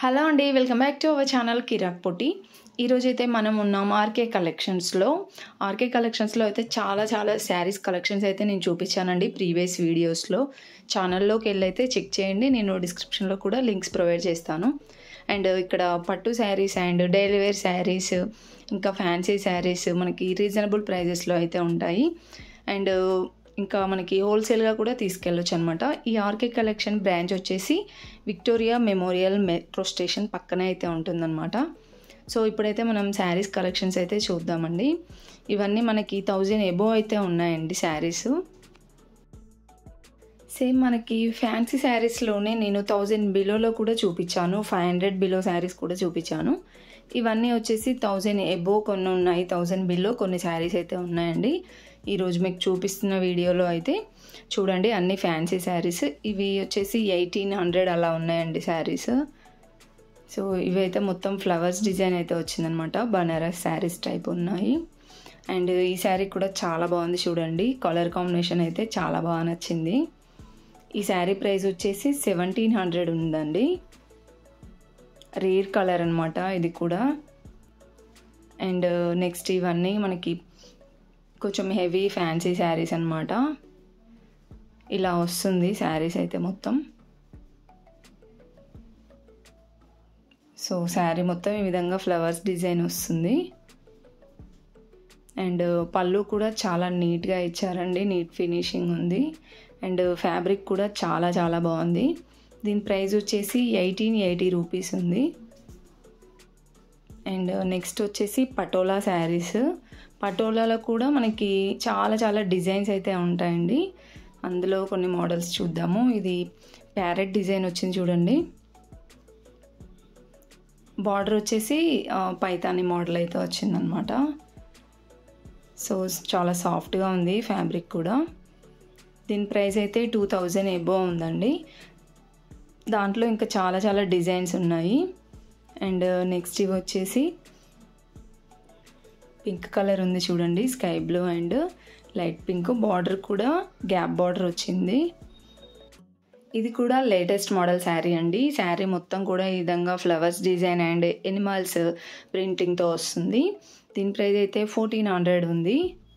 hello అండి welcome back to our channel Kiraak Potti ఈరోజు అయితే మనం ఉన్నాం ఆర్కే కలెక్షన్స్లో ఆర్కే కలెక్షన్స్లో అయితే చాలా చాలా శారీస్ కలెక్షన్స్ అయితే నేను చూపించానండి ప్రీవియస్ వీడియోస్లో ఛానల్లోకి వెళ్ళి అయితే చెక్ చేయండి నేను డిస్క్రిప్షన్లో కూడా లింక్స్ ప్రొవైడ్ చేస్తాను అండ్ ఇక్కడ పట్టు sarees and daily wear sarees ఇంకా ఫ్యాన్సీ శారీస్ మనకి రీజనబుల్ ప్రైజెస్లో అయితే ఉంటాయి అండ్ ఇంకా మనకి హోల్సేల్గా కూడా తీసుకెళ్ళొచ్చు అనమాట ఈ ఆర్కే కలెక్షన్ బ్రాంచ్ వచ్చేసి విక్టోరియా మెమోరియల్ మెట్రో స్టేషన్ పక్కనే అయితే ఉంటుందన్నమాట సో ఇప్పుడైతే మనం శారీస్ కలెక్షన్స్ అయితే చూద్దామండి ఇవన్నీ మనకి థౌజండ్ ఎబో అయితే ఉన్నాయండి శారీస్ సేమ్ మనకి ఫ్యాన్సీ శారీస్లోనే నేను థౌజండ్ బిలోలో కూడా చూపించాను ఫైవ్ హండ్రెడ్ బిలో శారీస్ కూడా చూపించాను ఇవన్నీ వచ్చేసి థౌజండ్ ఎబో కొన్ని ఉన్నాయి థౌజండ్ బిలో కొన్ని శారీస్ అయితే ఉన్నాయండి ఈరోజు మీకు చూపిస్తున్న వీడియోలో అయితే చూడండి అన్ని ఫ్యాన్సీ శారీస్ ఇవి వచ్చేసి ఎయిటీన్ హండ్రెడ్ అలా ఉన్నాయండి శారీస్ సో ఇవైతే మొత్తం ఫ్లవర్స్ డిజైన్ అయితే వచ్చిందనమాట బనారస్ శారీస్ టైప్ ఉన్నాయి అండ్ ఈ శారీ కూడా చాలా బాగుంది చూడండి కలర్ కాంబినేషన్ అయితే చాలా బాగా నచ్చింది ఈ శారీ ప్రైస్ వచ్చేసి సెవెంటీన్ హండ్రెడ్ ఉందండి రేర్ కలర్ అనమాట ఇది కూడా అండ్ నెక్స్ట్ ఇవన్నీ మనకి కొంచెం హెవీ ఫ్యాన్సీ శారీస్ అనమాట ఇలా వస్తుంది శారీస్ అయితే మొత్తం సో శారీ మొత్తం ఈ విధంగా ఫ్లవర్స్ డిజైన్ వస్తుంది అండ్ పళ్ళు కూడా చాలా నీట్గా ఇచ్చారండి నీట్ ఫినిషింగ్ ఉంది అండ్ ఫ్యాబ్రిక్ కూడా చాలా చాలా బాగుంది దీని ప్రైస్ వచ్చేసి ఎయిటీన్ ఎయిటీ రూపీస్ ఉంది అండ్ నెక్స్ట్ వచ్చేసి పటోలా శారీస్ పటోలాలో కూడా మనకి చాలా చాలా డిజైన్స్ అయితే ఉంటాయండి అందులో కొన్ని మోడల్స్ చూద్దాము ఇది ప్యారెట్ డిజైన్ వచ్చింది చూడండి బార్డర్ వచ్చేసి పైతాని మోడల్ అయితే వచ్చిందనమాట సో చాలా సాఫ్ట్గా ఉంది ఫ్యాబ్రిక్ కూడా దీని ప్రైస్ అయితే టూ థౌజండ్ ఎబో ఉందండి దాంట్లో ఇంకా చాలా చాలా డిజైన్స్ ఉన్నాయి అండ్ నెక్స్ట్ ఇవి వచ్చేసి పింక్ కలర్ ఉంది చూడండి sky blue and light pink border కూడా గ్యాప్ బార్డర్ వచ్చింది ఇది కూడా లేటెస్ట్ మోడల్ శారీ అండి శారీ మొత్తం కూడా ఈ విధంగా ఫ్లవర్స్ డిజైన్ అండ్ ఎనిమల్స్ ప్రింటింగ్తో వస్తుంది దీని ప్రైస్ అయితే ఫోర్టీన్ హండ్రెడ్ ఉంది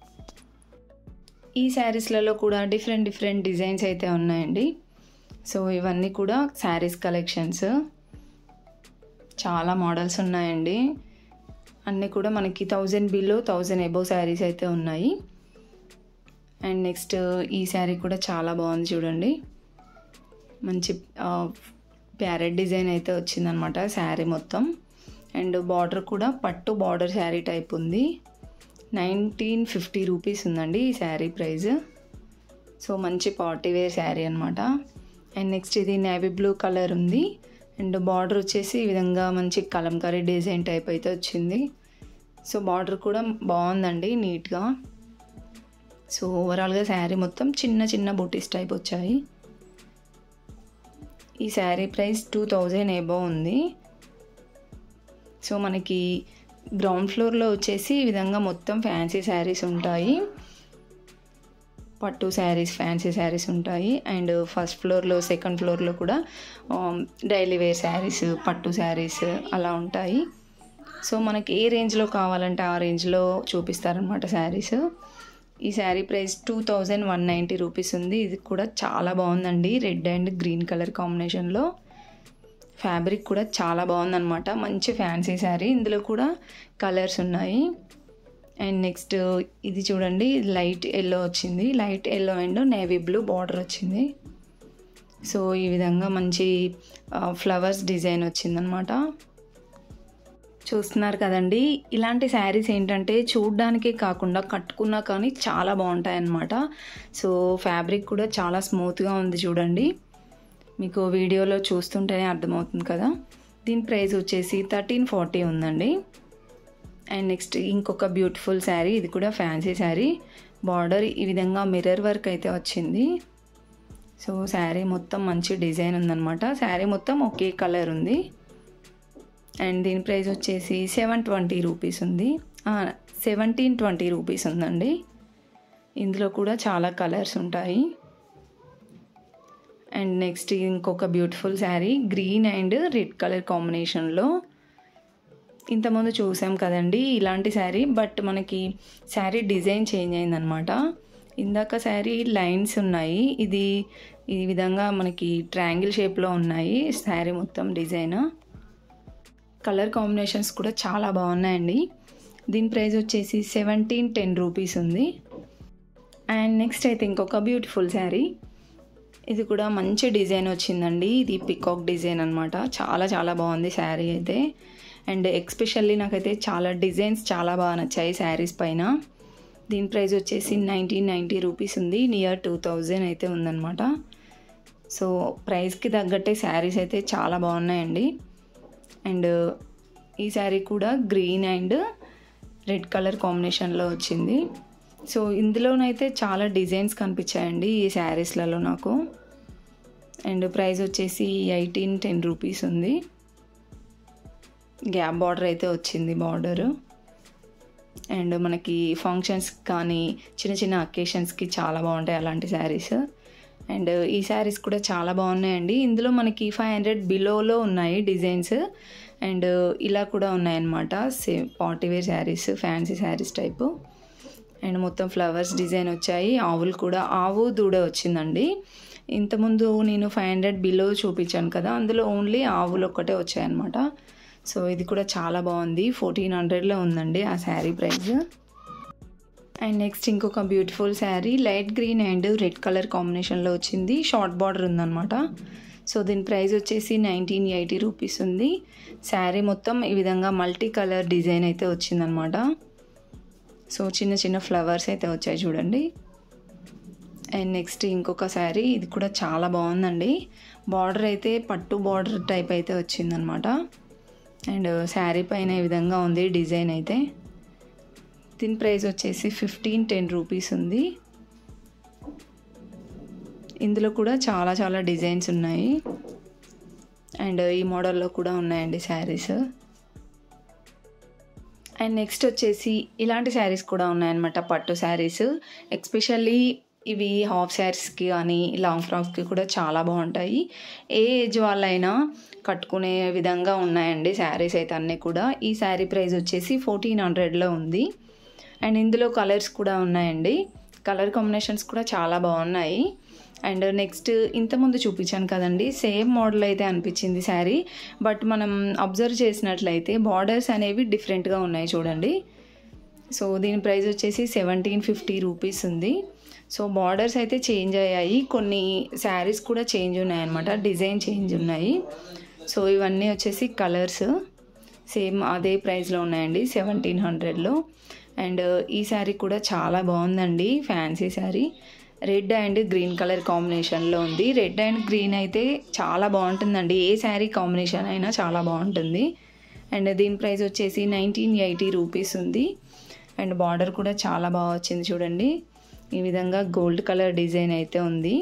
ఈ శారీస్లలో కూడా డిఫరెంట్ డిఫరెంట్ డిజైన్స్ అయితే ఉన్నాయండి సో ఇవన్నీ కూడా శారీస్ కలెక్షన్స్ చాలా మోడల్స్ ఉన్నాయండి అన్నీ కూడా మనకి thousand below thousand above sarees అయితే ఉన్నాయి అండ్ నెక్స్ట్ ఈ శారీ కూడా చాలా బాగుంది చూడండి మంచి ప్యారెట్ డిజైన్ అయితే వచ్చిందనమాట శారీ మొత్తం అండ్ బార్డర్ కూడా పట్టు బార్డర్ శారీ టైప్ ఉంది నైన్టీన్ ఫిఫ్టీ రూపీస్ ఉందండి ఈ శారీ ప్రైస్ సో మంచి పార్టీ వేర్ శారీ అనమాట అండ్ నెక్స్ట్ ఇది నేవీ బ్లూ కలర్ ఉంది అండ్ బార్డర్ వచ్చేసి ఈ విధంగా మంచి కలంకారీ డిజైన్ టైప్ అయితే వచ్చింది సో బార్డర్ కూడా బాగుందండి నీట్గా సో ఓవరాల్గా శారీ మొత్తం చిన్న చిన్న బూటీస్ టైప్ వచ్చాయి ఈ saree price two thousand above ఉంది సో మనకి గ్రౌండ్ ఫ్లోర్లో వచ్చేసి ఈ విధంగా మొత్తం ఫ్యాన్సీ శారీస్ ఉంటాయి పట్టు శారీస్ ఫ్యాన్సీ శారీస్ ఉంటాయి అండ్ ఫస్ట్ ఫ్లోర్లో సెకండ్ ఫ్లోర్లో కూడా డైలీ వేర్ శారీస్ పట్టు శారీస్ అలా ఉంటాయి సో మనకి ఏ రేంజ్లో కావాలంటే ఆ రేంజ్లో చూపిస్తారనమాట శారీస్ ఈ saree price two thousand one ninety rupees ఉంది ఇది కూడా చాలా బాగుందండి రెడ్ అండ్ గ్రీన్ కలర్ కాంబినేషన్లో ఫ్యాబ్రిక్ కూడా చాలా బాగుందన్నమాట మంచి ఫ్యాన్సీ శారీ ఇందులో కూడా కలర్స్ ఉన్నాయి అండ్ నెక్స్ట్ ఇది చూడండి లైట్ ఎల్లో వచ్చింది light yellow and navy blue border వచ్చింది సో ఈ విధంగా మంచి ఫ్లవర్స్ డిజైన్ వచ్చిందనమాట చూస్తున్నారు కదండి ఇలాంటి శారీస్ ఏంటంటే చూడ్డానికి కాకుండా కట్టుకున్నా కానీ చాలా బాగుంటాయి అన్నమాట సో ఫ్యాబ్రిక్ కూడా చాలా స్మూత్గా ఉంది చూడండి మీకు వీడియోలో చూస్తుంటేనే అర్థమవుతుంది కదా దీని ప్రైస్ వచ్చేసి థర్టీన్ ఫార్టీ ఉందండి అండ్ నెక్స్ట్ ఇంకొక బ్యూటిఫుల్ శారీ ఇది కూడా ఫ్యాన్సీ శారీ బార్డర్ ఈ విధంగా మిర్రర్ వర్క్ అయితే వచ్చింది సో శారీ మొత్తం మంచి డిజైన్ ఉందన్నమాట శారీ మొత్తం ఒకే కలర్ ఉంది అండ్ దీని ప్రైస్ వచ్చేసి సెవెన్ ట్వంటీ రూపీస్ ఉంది సెవెంటీన్ ట్వంటీ రూపీస్ ఉందండి ఇందులో కూడా చాలా కలర్స్ ఉంటాయి అండ్ నెక్స్ట్ ఇంకొక beautiful saree green and red colour కాంబినేషన్లో ఇంతకుముందు చూసాం కదండి ఇలాంటి శారీ బట్ మనకి శారీ డిజైన్ చేంజ్ అయిందనమాట ఇందాక శారీ లైన్స్ ఉన్నాయి ఇది ఈ విధంగా మనకి ట్రయాంగిల్ షేప్లో ఉన్నాయి శారీ మొత్తం డిజైన్ కలర్ కాంబినేషన్స్ కూడా చాలా బాగున్నాయండి దీని ప్రైస్ వచ్చేసి సెవెంటీన్ టెన్ రూపీస్ ఉంది అండ్ నెక్స్ట్ అయితే ఇంకొక బ్యూటిఫుల్ శారీ ఇది కూడా మంచి డిజైన్ వచ్చిందండి ఇది పికాక్ డిజైన్ అనమాట చాలా చాలా బాగుంది శారీ అయితే అండ్ ఎక్స్పెషల్లీ నాకైతే చాలా డిజైన్స్ చాలా బాగా నచ్చాయి శారీస్ పైన దీని ప్రైస్ వచ్చేసి నైన్టీన్ నైంటీ రూపీస్ ఉంది నియర్ టూ థౌజండ్ అయితే ఉందన్నమాట సో ప్రైస్కి తగ్గట్టే శారీస్ అయితే చాలా బాగున్నాయండి అండ్ ఈ శారీ కూడా గ్రీన్ అండ్ రెడ్ కలర్ కాంబినేషన్లో వచ్చింది సో ఇందులోనైతే చాలా డిజైన్స్ కనిపించాయండి ఈ శారీస్లలో నాకు అండ్ ప్రైస్ వచ్చేసి ఎయిటీన్ టెన్ రూపీస్ ఉంది గ్యాప్ బార్డర్ అయితే వచ్చింది బార్డరు అండ్ మనకి ఫంక్షన్స్ కానీ చిన్న చిన్న అకేషన్స్కి చాలా బాగుంటాయి అలాంటి శారీస్ అండ్ ఈ శారీస్ కూడా చాలా బాగున్నాయండి ఇందులో మనకి ఫైవ్ హండ్రెడ్ బిలోలో ఉన్నాయి డిజైన్స్ అండ్ ఇలా కూడా ఉన్నాయన్నమాట same party wear sarees fancy sarees type and మొత్తం ఫ్లవర్స్ డిజైన్ వచ్చాయి ఆవులు కూడా ఆవు దూడ వచ్చిందండి ఇంతకుముందు నేను ఫైవ్ హండ్రెడ్ బిలో చూపించాను కదా అందులో ఓన్లీ ఆవులు ఒక్కటే వచ్చాయన్నమాట సో ఇది కూడా చాలా బాగుంది ఫోర్టీన్ హండ్రెడ్లో ఉందండి ఆ శారీ ప్రైస్ అండ్ నెక్స్ట్ ఇంకొక beautiful saree light green and red colour కాంబినేషన్లో వచ్చింది షార్ట్ బార్డర్ ఉందన్నమాట సో దీని ప్రైస్ వచ్చేసి నైన్టీన్ ఎయిటీ రూపీస్ ఉంది శారీ మొత్తం ఈ విధంగా మల్టీ కలర్ డిజైన్ అయితే వచ్చిందనమాట సో చిన్న చిన్న ఫ్లవర్స్ అయితే వచ్చాయి చూడండి అండ్ నెక్స్ట్ ఇంకొక శారీ ఇది కూడా చాలా బాగుందండి బార్డర్ అయితే పట్టు బార్డర్ టైప్ అయితే వచ్చిందనమాట అండ్ శారీ పైన ఈ విధంగా ఉంది డిజైన్ అయితే దీని ప్రైస్ వచ్చేసి ఫిఫ్టీన్ టెన్ రూపీస్ ఉంది ఇందులో కూడా చాలా చాలా డిజైన్స్ ఉన్నాయి అండ్ ఈ మోడల్లో కూడా ఉన్నాయండి శారీస్ అండ్ నెక్స్ట్ వచ్చేసి ఇలాంటి శారీస్ కూడా ఉన్నాయన్నమాట పట్టు శారీస్ ఎక్స్పెషల్లీ ఇవి హాఫ్ శారీస్కి కానీ లాంగ్ ఫ్రాక్స్కి కూడా చాలా బాగుంటాయి ఏ ఏజ్ వాళ్ళైనా కట్టుకునే విధంగా ఉన్నాయండి శారీస్ అయితే అన్నీ కూడా ఈ శారీ ప్రైస్ వచ్చేసి ఫోర్టీన్ హండ్రెడ్లో ఉంది అండ్ ఇందులో కలర్స్ కూడా ఉన్నాయండి కలర్ కాంబినేషన్స్ కూడా చాలా బాగున్నాయి అండ్ నెక్స్ట్ ఇంతకుముందు చూపించాను కదండి సేమ్ మోడల్ అయితే అనిపించింది శారీ బట్ మనం అబ్జర్వ్ చేసినట్లయితే బార్డర్స్ అనేవి డిఫరెంట్గా ఉన్నాయి చూడండి సో దీని ప్రైస్ వచ్చేసి సెవెంటీన్ ఫిఫ్టీ రూపీస్ ఉంది సో బార్డర్స్ అయితే చేంజ్ అయ్యాయి కొన్ని శారీస్ కూడా చేంజ్ ఉన్నాయన్నమాట డిజైన్ చేంజ్ ఉన్నాయి సో ఇవన్నీ వచ్చేసి కలర్స్ సేమ్ అదే ప్రైస్లో ఉన్నాయండి సెవెంటీన్ హండ్రెడ్లో అండ్ ఈ శారీ కూడా చాలా బాగుందండి fancy saree red and green colour కాంబినేషన్లో ఉంది రెడ్ అండ్ గ్రీన్ అయితే చాలా బాగుంటుందండి ఏ శారీ కాంబినేషన్ అయినా చాలా బాగుంటుంది అండ్ దీని ప్రైస్ వచ్చేసి నైన్టీన్ ఎయిటీ రూపీస్ ఉంది అండ్ బార్డర్ కూడా చాలా బాగా వచ్చింది చూడండి ఈ విధంగా గోల్డ్ కలర్ డిజైన్ అయితే ఉంది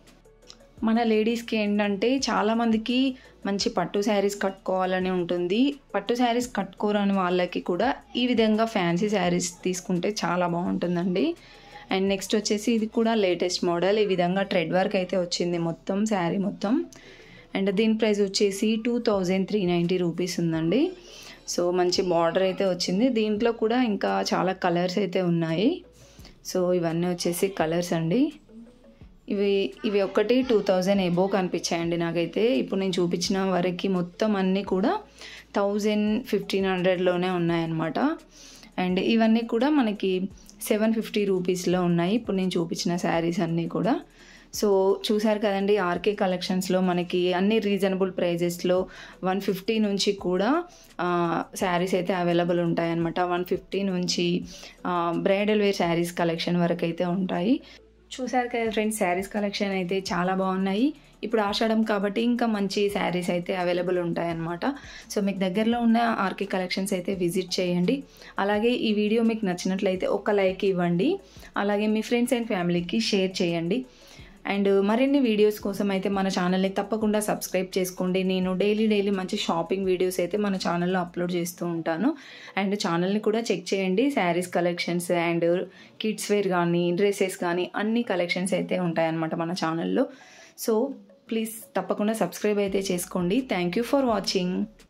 మన లేడీస్కి ఏంటంటే చాలామందికి మంచి పట్టు శారీస్ కట్టుకోవాలని ఉంటుంది పట్టు శారీస్ కట్టుకోరని వాళ్ళకి కూడా ఈ విధంగా ఫ్యాన్సీ శారీస్ తీసుకుంటే చాలా బాగుంటుందండి అండ్ నెక్స్ట్ వచ్చేసి ఇది కూడా లేటెస్ట్ మోడల్ ఈ విధంగా ట్రెడ్ వర్క్ అయితే వచ్చింది మొత్తం శారీ మొత్తం అండ్ దీని ప్రైస్ వచ్చేసి two thousand three ninety rupees ఉందండి సో మంచి బార్డర్ అయితే వచ్చింది దీంట్లో కూడా ఇంకా చాలా కలర్స్ అయితే ఉన్నాయి సో ఇవన్నీ వచ్చేసి కలర్స్ అండి ఇవి ఇవి ఒక్కటి టూ థౌజండ్ ఎబో కనిపించాయండి నాకైతే ఇప్పుడు నేను చూపించిన వరకు మొత్తం అన్నీ కూడా థౌజండ్ ఫిఫ్టీన్ హండ్రెడ్లోనే ఉన్నాయన్నమాట అండ్ ఇవన్నీ కూడా మనకి సెవెన్ ఫిఫ్టీ రూపీస్లో ఉన్నాయి ఇప్పుడు నేను చూపించిన శారీస్ అన్నీ కూడా సో చూసారు కదండి ఆర్కే కలెక్షన్స్లో మనకి అన్ని రీజనబుల్ ప్రైజెస్లో వన్ ఫిఫ్టీ నుంచి కూడా శారీస్ అయితే అవైలబుల్ ఉంటాయి అనమాట వన్ ఫిఫ్టీ నుంచి బ్రైడల్ వేర్ శారీస్ కలెక్షన్ వరకు అయితే ఉంటాయి చూసారు కదా ఫ్రెండ్స్ శారీస్ కలెక్షన్ అయితే చాలా బాగున్నాయి ఇప్పుడు ఆషాఢం కాబట్టి ఇంకా మంచి శారీస్ అయితే అవైలబుల్ ఉంటాయన్నమాట సో మీకు దగ్గరలో ఉన్న ఆర్కే కలెక్షన్స్ అయితే విజిట్ చేయండి అలాగే ఈ వీడియో మీకు నచ్చినట్లయితే ఒక లైక్ ఇవ్వండి అలాగే మీ ఫ్రెండ్స్ అండ్ ఫ్యామిలీకి షేర్ చేయండి అండ్ మరిన్ని వీడియోస్ కోసం అయితే మన ఛానల్ని తప్పకుండా సబ్స్క్రైబ్ చేసుకోండి నేను డైలీ డైలీ మంచి షాపింగ్ వీడియోస్ అయితే మన ఛానల్లో అప్లోడ్ చేస్తూ ఉంటాను అండ్ ఛానల్ని కూడా చెక్ చేయండి sarees collections and kids wear కానీ డ్రెస్సెస్ కానీ అన్ని కలెక్షన్స్ అయితే ఉంటాయన్నమాట మన ఛానల్లో సో ప్లీజ్ తప్పకుండా సబ్స్క్రైబ్ అయితే చేసుకోండి థ్యాంక్ యూ ఫర్ వాచింగ్